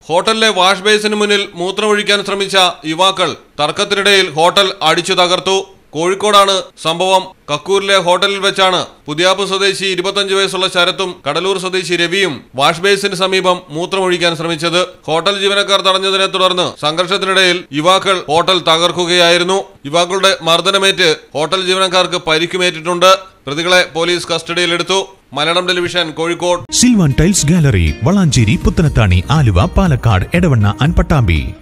ഹോട്ടലിലെ വാഷ് ബേസിന് മുന്നിൽ മൂത്രമൊഴിക്കാൻ ശ്രമിച്ച യുവാക്കൾ തർക്കത്തിനിടയിൽ ഹോട്ടൽ അടിച്ചു തകർത്തു കോഴിക്കോടാണ് സംഭവം കക്കൂരിലെ ഹോട്ടലിൽ വെച്ചാണ് പുതിയാപ്പ് സ്വദേശി ഇരുപത്തഞ്ച് വയസ്സുള്ള ശരത്തും കടലൂർ സ്വദേശി രവിയും വാഷ് ബേസിന് സമീപം മൂത്രമൊഴിക്കാൻ ശ്രമിച്ചത് ഹോട്ടൽ ജീവനക്കാർ തടഞ്ഞതിനെ തുടർന്ന് സംഘർഷത്തിനിടയിൽ യുവാക്കൾ ഹോട്ടൽ തകർക്കുകയായിരുന്നു യുവാക്കളുടെ മർദ്ദനമേറ്റ് ഹോട്ടൽ ജീവനക്കാർക്ക് പരിക്കുമേറ്റിട്ടുണ്ട് പ്രതികളെ പോലീസ് കസ്റ്റഡിയിലെടുത്തു Malayalam television Kozhikode Silvan tiles gallery Valanchery Puthanathani Aluva Palakkad Edavanna and Pattambi